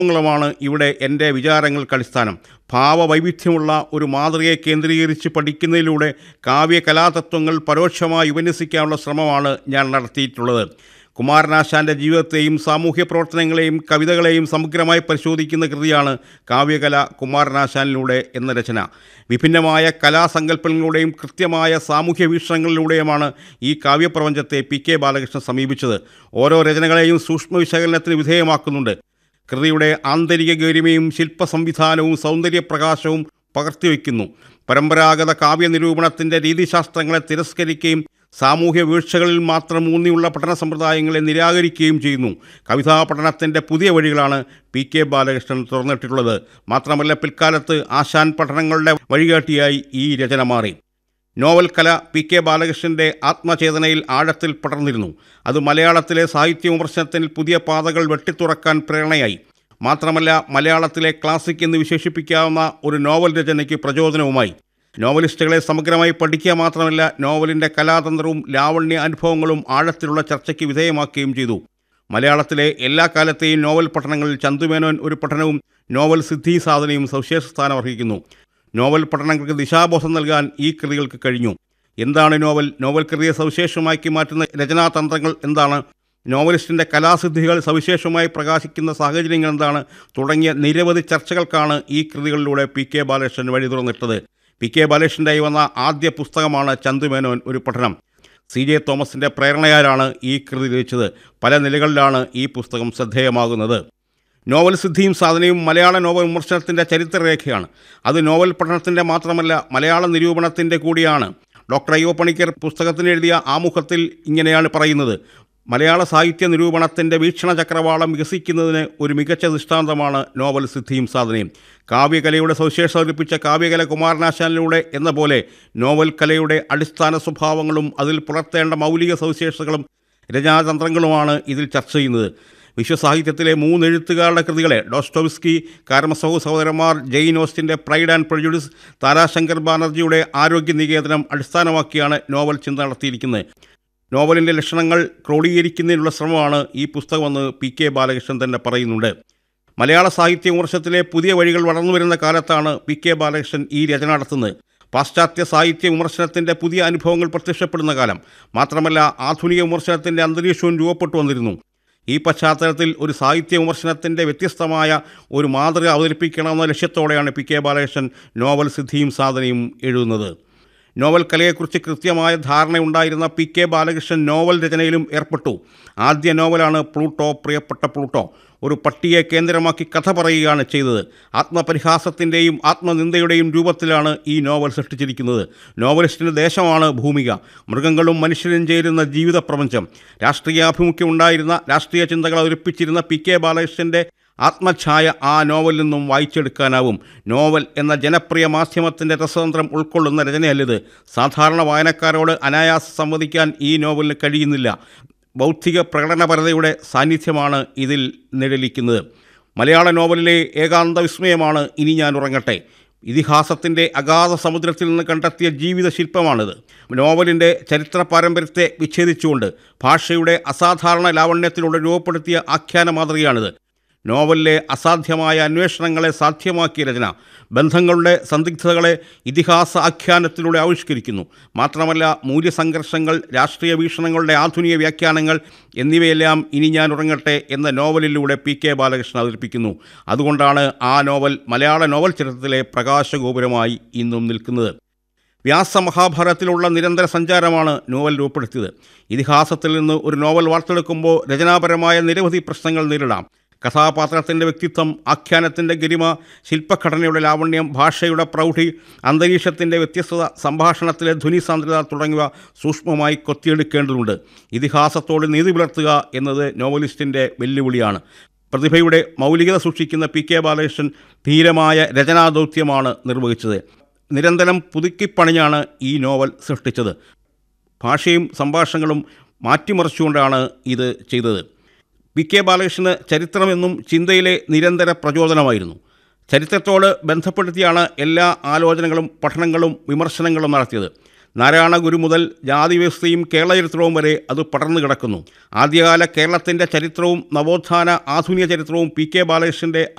ങ്ങളുമാണ് ഇവിടെ എൻ്റെ വിചാരങ്ങൾക്ക് അടിസ്ഥാനം ഭാവവൈവിധ്യമുള്ള ഒരു മാതൃകയെ കേന്ദ്രീകരിച്ച് പഠിക്കുന്നതിലൂടെ കാവ്യ കലാതത്വങ്ങൾ പരോക്ഷമായി ഉപന്യസിക്കാനുള്ള ശ്രമമാണ് ഞാൻ നടത്തിയിട്ടുള്ളത് കുമാരനാശാൻ്റെ ജീവിതത്തെയും സാമൂഹ്യ പ്രവർത്തനങ്ങളെയും കവിതകളെയും സമഗ്രമായി പരിശോധിക്കുന്ന കൃതിയാണ് കാവ്യകല കുമാരനാശാനിലൂടെ എന്ന രചന വിഭിന്നമായ കലാസങ്കല്പങ്ങളിലൂടെയും കൃത്യമായ സാമൂഹ്യ വീക്ഷണങ്ങളിലൂടെയുമാണ് ഈ കാവ്യപ്രപഞ്ചത്തെ പി കെ ബാലകൃഷ്ണൻ സമീപിച്ചത് ഓരോ രചനകളെയും സൂക്ഷ്മ വിശകലനത്തിന് വിധേയമാക്കുന്നുണ്ട് കൃതിയുടെ ആന്തരിക ഗരിമയും ശില്പ സംവിധാനവും സൗന്ദര്യപ്രകാശവും പകർത്തിവെക്കുന്നു പരമ്പരാഗത കാവ്യ നിരൂപണത്തിൻ്റെ രീതിശാസ്ത്രങ്ങളെ തിരസ്കരിക്കുകയും സാമൂഹ്യ വീഴ്ചകളിൽ മാത്രം ഊന്നിയുള്ള പഠന സമ്പ്രദായങ്ങളെ നിരാകരിക്കുകയും ചെയ്യുന്നു കവിതാ പഠനത്തിൻ്റെ പുതിയ വഴികളാണ് പി കെ ബാലകൃഷ്ണൻ തുറന്നിട്ടുള്ളത് മാത്രമല്ല പിൽക്കാലത്ത് ആശാൻ പഠനങ്ങളുടെ വഴികാട്ടിയായി ഈ രചന മാറി നോവൽ കല പി കെ ബാലകൃഷ്ണൻ്റെ ആത്മചേതനയിൽ ആഴത്തിൽ പടർന്നിരുന്നു അത് മലയാളത്തിലെ സാഹിത്യ വിമർശനത്തിൽ പുതിയ പാതകൾ വെട്ടിത്തുറക്കാൻ പ്രേരണയായി മാത്രമല്ല മലയാളത്തിലെ ക്ലാസിക് എന്ന് വിശേഷിപ്പിക്കാവുന്ന ഒരു നോവൽ രചനയ്ക്ക് പ്രചോദനവുമായി നോവലിസ്റ്റുകളെ സമഗ്രമായി പഠിക്കുക മാത്രമല്ല നോവലിൻ്റെ കലാതന്ത്രവും ലാവണ്യ അനുഭവങ്ങളും ആഴത്തിലുള്ള ചർച്ചയ്ക്ക് വിധേയമാക്കുകയും ചെയ്തു മലയാളത്തിലെ എല്ലാ കാലത്തെയും നോവൽ പഠനങ്ങളിൽ ചന്തുമേനോൻ ഒരു പഠനവും നോവൽ സിദ്ധി സാധനയും സവിശേഷ സ്ഥാനം അർഹിക്കുന്നു നോവൽ പഠനങ്ങൾക്ക് ദിശാബോധം നൽകാൻ ഈ കൃതികൾക്ക് കഴിഞ്ഞു എന്താണ് നോവൽ നോവൽ കൃതിയെ സവിശേഷമാക്കി മാറ്റുന്ന രചനാതന്ത്രങ്ങൾ എന്താണ് നോവലിസ്റ്റിൻ്റെ കലാസിദ്ധികൾ സവിശേഷമായി പ്രകാശിക്കുന്ന സാഹചര്യങ്ങൾ എന്താണ് തുടങ്ങിയ നിരവധി ചർച്ചകൾക്കാണ് ഈ കൃതികളിലൂടെ പി കെ ബാലകൃഷ്ണൻ വഴി തുറന്നിട്ടത് പി കെ ബാലകൃഷ്ണൻ്റെ വന്ന ആദ്യ പുസ്തകമാണ് ചന്തുമേനോൻ ഒരു പഠനം സി ജെ തോമസിൻ്റെ പ്രേരണയാലാണ് ഈ കൃതി രചിച്ചത് പല നിലകളിലാണ് ഈ പുസ്തകം ശ്രദ്ധേയമാകുന്നത് നോവൽ സിദ്ധിയും സാധനയും മലയാള നോവൽ വിമർശനത്തിൻ്റെ ചരിത്രരേഖയാണ് അത് നോവൽ പഠനത്തിൻ്റെ മാത്രമല്ല മലയാള നിരൂപണത്തിൻ്റെ കൂടിയാണ് ഡോക്ടർ അയ്യോ പണിക്കർ പുസ്തകത്തിന് എഴുതിയ ആമുഖത്തിൽ ഇങ്ങനെയാണ് പറയുന്നത് മലയാള സാഹിത്യ നിരൂപണത്തിൻ്റെ വീക്ഷണ ചക്രവാളം വികസിക്കുന്നതിന് ഒരു മികച്ച ദൃഷ്ടാന്തമാണ് നോവൽ സിദ്ധിയും സാധനയും കാവ്യകലയുടെ സവിശേഷത ഒലിപ്പിച്ച കാവ്യകല കുമാരനാശാനിലൂടെ എന്ന പോലെ നോവൽ കലയുടെ അടിസ്ഥാന സ്വഭാവങ്ങളും അതിൽ പുലർത്തേണ്ട മൗലിക സവിശേഷതകളും രചനാതന്ത്രങ്ങളുമാണ് ഇതിൽ ചർച്ച ചെയ്യുന്നത് വിശ്വസാഹിത്യത്തിലെ മൂന്ന് എഴുത്തുകാരുടെ കൃതികളെ ഡോസ്റ്റോവിസ്കി കാരമസഹു സഹോദരന്മാർ ജെയിൻ ഓസ്റ്റിൻ്റെ പ്രൈഡ് ആൻഡ് പ്രൊഡ്യൂസ് താരാശങ്കർ ബാനർജിയുടെ ആരോഗ്യ നികേതനം അടിസ്ഥാനമാക്കിയാണ് നോവൽ ചിന്ത നടത്തിയിരിക്കുന്നത് നോവലിൻ്റെ ലക്ഷണങ്ങൾ ക്രോഡീകരിക്കുന്നതിനുള്ള ശ്രമമാണ് ഈ പുസ്തകമെന്ന് പി കെ ബാലകൃഷ്ണൻ തന്നെ പറയുന്നുണ്ട് മലയാള സാഹിത്യ വിമർശനത്തിലെ പുതിയ വഴികൾ വളർന്നു വരുന്ന കാലത്താണ് പി കെ ബാലകൃഷ്ണൻ ഈ രചന നടത്തുന്നത് പാശ്ചാത്യ സാഹിത്യ വിമർശനത്തിൻ്റെ പുതിയ അനുഭവങ്ങൾ പ്രത്യക്ഷപ്പെടുന്ന കാലം മാത്രമല്ല ആധുനിക വിമർശനത്തിൻ്റെ അന്തരീക്ഷവും രൂപപ്പെട്ടു വന്നിരുന്നു ഈ പശ്ചാത്തലത്തിൽ ഒരു സാഹിത്യ വിമർശനത്തിൻ്റെ വ്യത്യസ്തമായ ഒരു മാതൃക അവതരിപ്പിക്കണമെന്ന ലക്ഷ്യത്തോടെയാണ് പി കെ ബാലകൃഷ്ണൻ നോവൽ സിദ്ധിയും സാധനയും എഴുതുന്നത് നോവൽ കലയെക്കുറിച്ച് കൃത്യമായ ധാരണയുണ്ടായിരുന്ന പി കെ ബാലകൃഷ്ണൻ നോവൽ രചനയിലും ഏർപ്പെട്ടു ആദ്യ നോവലാണ് പ്ലൂട്ടോ പ്രിയപ്പെട്ട പ്ലൂട്ടോ ഒരു പട്ടിയെ കേന്ദ്രമാക്കി കഥ പറയുകയാണ് ചെയ്തത് ആത്മപരിഹാസത്തിൻ്റെയും ആത്മനിന്ദയുടെയും രൂപത്തിലാണ് ഈ നോവൽ സൃഷ്ടിച്ചിരിക്കുന്നത് നോവലിസ്റ്റിൻ്റെ ദേശമാണ് ഭൂമിക മൃഗങ്ങളും മനുഷ്യരും ചേരുന്ന ജീവിത പ്രപഞ്ചം രാഷ്ട്രീയാഭിമുഖ്യം ഉണ്ടായിരുന്ന രാഷ്ട്രീയ ചിന്തകൾ അവതരിപ്പിച്ചിരുന്ന പി കെ ബാലകൃഷ്ണൻ്റെ ആത്മഛായ ആ നോവലിൽ നിന്നും വായിച്ചെടുക്കാനാവും നോവൽ എന്ന ജനപ്രിയ മാധ്യമത്തിൻ്റെ രസതന്ത്രം ഉൾക്കൊള്ളുന്ന രചനയല്ലിത് സാധാരണ വായനക്കാരോട് അനായാസം സംവദിക്കാൻ ഈ നോവലിന് കഴിയുന്നില്ല ബൗദ്ധിക പ്രകടനപരതയുടെ സാന്നിധ്യമാണ് ഇതിൽ നിഴലിക്കുന്നത് മലയാള നോവലിലെ ഏകാന്ത വിസ്മയമാണ് ഇനി ഞാൻ ഉറങ്ങട്ടെ ഇതിഹാസത്തിൻ്റെ അഗാധ സമുദ്രത്തിൽ നിന്ന് കണ്ടെത്തിയ ജീവിത ശില്പമാണിത് നോവലിൻ്റെ ചരിത്ര പാരമ്പര്യത്തെ വിച്ഛേദിച്ചുകൊണ്ട് ഭാഷയുടെ അസാധാരണ ലാവണ്യത്തിലൂടെ രൂപപ്പെടുത്തിയ ആഖ്യാന മാതൃകയാണിത് നോവലിലെ അസാധ്യമായ അന്വേഷണങ്ങളെ സാധ്യമാക്കിയ രചന ബന്ധങ്ങളുടെ സന്ദിഗ്ധതകളെ ഇതിഹാസ ആഖ്യാനത്തിലൂടെ ആവിഷ്കരിക്കുന്നു മാത്രമല്ല മൂല്യസംഘർഷങ്ങൾ രാഷ്ട്രീയ വീക്ഷണങ്ങളുടെ ആധുനിക വ്യാഖ്യാനങ്ങൾ എന്നിവയെല്ലാം ഇനി ഞാൻ ഉറങ്ങട്ടെ എന്ന നോവലിലൂടെ പി കെ ബാലകൃഷ്ണൻ അവതരിപ്പിക്കുന്നു അതുകൊണ്ടാണ് ആ നോവൽ മലയാള നോവൽ ചരിത്രത്തിലെ പ്രകാശഗോപുരമായി ഇന്നും നിൽക്കുന്നത് വ്യാസമഹാഭാരതത്തിലുള്ള നിരന്തര സഞ്ചാരമാണ് നോവൽ രൂപപ്പെടുത്തിയത് ഇതിഹാസത്തിൽ നിന്ന് ഒരു നോവൽ വാർത്തെടുക്കുമ്പോൾ രചനാപരമായ നിരവധി പ്രശ്നങ്ങൾ നേരിടാം കഥാപാത്രത്തിൻ്റെ വ്യക്തിത്വം ആഖ്യാനത്തിൻ്റെ ഗരിമ ശില്പഘടനയുടെ ലാവണ്യം ഭാഷയുടെ പ്രൗഢി അന്തരീക്ഷത്തിൻ്റെ വ്യത്യസ്തത സംഭാഷണത്തിലെ ധ്വനി സാന്ദ്രത തുടങ്ങിയവ സൂക്ഷ്മമായി കൊത്തിയെടുക്കേണ്ടതുണ്ട് ഇതിഹാസത്തോട് നീതി പുലർത്തുക എന്നത് നോവലിസ്റ്റിൻ്റെ വെല്ലുവിളിയാണ് പ്രതിഭയുടെ മൗലികത സൂക്ഷിക്കുന്ന പി കെ ബാലകൃഷ്ണൻ ധീരമായ രചനാദൗത്യമാണ് നിർവഹിച്ചത് നിരന്തരം പുതുക്കിപ്പണിഞ്ഞാണ് ഈ നോവൽ സൃഷ്ടിച്ചത് ഭാഷയും സംഭാഷണങ്ങളും മാറ്റിമറിച്ചുകൊണ്ടാണ് ഇത് ചെയ്തത് പി കെ ബാലകൃഷ്ണന് ചരിത്രമെന്നും ചിന്തയിലെ നിരന്തര പ്രചോദനമായിരുന്നു ചരിത്രത്തോട് ബന്ധപ്പെടുത്തിയാണ് എല്ലാ ആലോചനകളും പഠനങ്ങളും വിമർശനങ്ങളും നടത്തിയത് നാരായണ ഗുരു മുതൽ ജാതിവ്യവസ്ഥയും കേരള ചരിത്രവും വരെ അത് പടർന്നു കിടക്കുന്നു ആദ്യകാല കേരളത്തിൻ്റെ ചരിത്രവും നവോത്ഥാന ആധുനിക ചരിത്രവും പി കെ ബാലകൃഷ്ണൻ്റെ